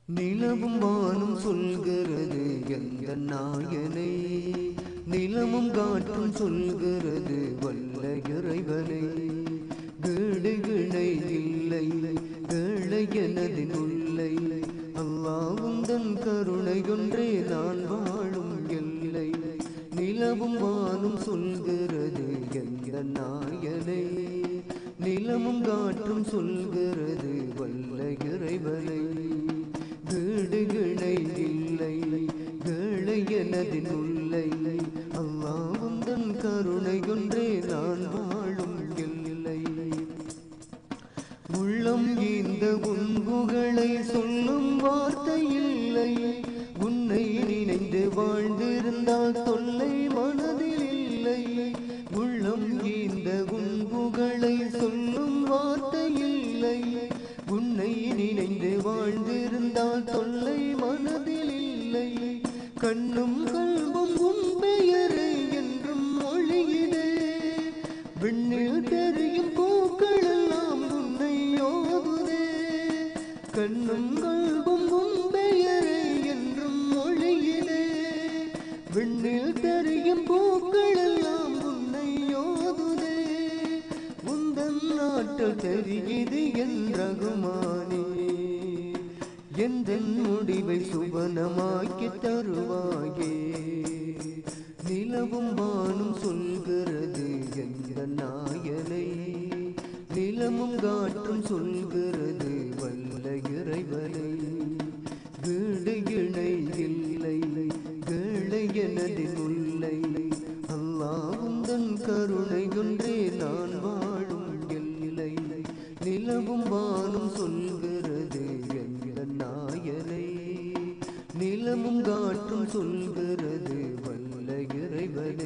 நிலவும் வானும் சொல்கிறது எந்த நாயனை நிலமும் காற்றும் சொல்கிறது வல்ல இறைவனை கேடு கிணை இல்லை கேளை எனதின் உள்ளை அல்லாவும் தன் கருணை ஒன்றே நான் வாழும் எல்லை நிலவும் வானும் சொல்கிறது எந்த நாயனை நிலமும் காற்றும் சொல்கிறது வல்ல இறைவனை வீடு கிணை இல்லை கேளை எனதின் உள்ளை அல்லாவும் தன் கருணை ஒன்றே நான் வாழும் எல்லை உள்ளம் இந்த உன்புகளை சொல்லும் வார்த்தை இல்லை உன்னை நினைந்து வாழ்ந்திருந்தால் தொல்லை மனதில் இல்லை உள்ளம் இந்த உன்புகளை சொல்லும் வார்த்தை இல்லை உன்னை நினைந்து வாழ்ந்திருந்தால் தொல்லை மனதில் இல்லை கண்ணும் கல்வும் உன் பெயரே என்றும் மொழியிடே விண்ணில் தெரியும் பூக்கள் எல்லாம் உன்னை ஓதுதே கண்ணும் கல்வும் உன் பெயரே என்றும் மொழியிலே விண்ணில் தெரியும் பூக்கள் எல்லாம் உன்னை ஓதுதே உந்தன் நாட்டில் தெரியுது என்றகுமானே எந்த முடிவை சுபனமாக்கி தருவாயே நிலவும் வானும் சொல்கிறது எந்த நாயனை நிலமும் காற்றும் சொல்கிறது வல்ல இறைவனை வீடு இணை இல்லை கேளை எனதின் உள்ளை அல்லாவும் தன் கருணை ஒன்றே நான் வாழும் எல்லை நிலவும் வானும் சொல்கிறது எந்த நாயனை நிலமும் காற்றும் சொல்கிறது வல்ல இறைவனை